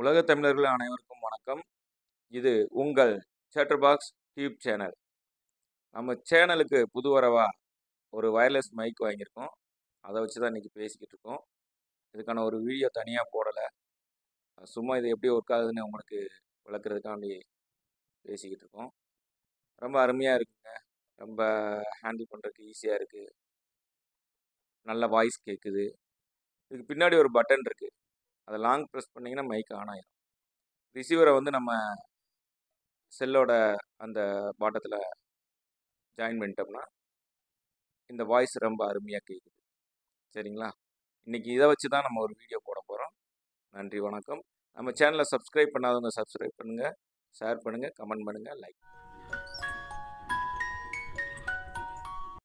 உலகத் தமிழர்கள் அனைவருக்கும் வணக்கம் இது உங்கள் சேட்டர் பாக்ஸ் டியூப் சேனல் நம்ம சேனலுக்கு புது வரவா ஒரு வயர்லெஸ் மைக் வாங்கியிருக்கோம் அதை வச்சு தான் இன்றைக்கி பேசிக்கிட்டு இருக்கோம் இதுக்கான ஒரு வீடியோ தனியாக போடலை சும்மா இது எப்படி ஒர்க் ஆகுதுன்னு உங்களுக்கு விளக்குறதுக்காண்டி பேசிக்கிட்டு இருக்கோம் ரொம்ப அருமையாக இருக்குங்க ரொம்ப ஹேண்டில் பண்ணுறதுக்கு ஈஸியாக இருக்குது நல்ல வாய்ஸ் கேட்குது இதுக்கு பின்னாடி ஒரு பட்டன் இருக்குது அதை லாங் ப்ரெஸ் பண்ணிங்கன்னா மைக் ஆன் ஆயிரும் ரிசீவரை வந்து நம்ம செல்லோட அந்த பாட்டத்தில் ஜாயின் பண்ணிட்டோம்னா இந்த வாய்ஸ் ரொம்ப அருமையாக கேட்குது சரிங்களா இன்றைக்கி இதை வச்சு தான் நம்ம ஒரு வீடியோ போட போகிறோம் நன்றி வணக்கம் நம்ம சேனலை சப்ஸ்கிரைப் பண்ணாதவங்க சப்ஸ்கிரைப் பண்ணுங்கள் ஷேர் பண்ணுங்கள் கமெண்ட் பண்ணுங்கள் லைக்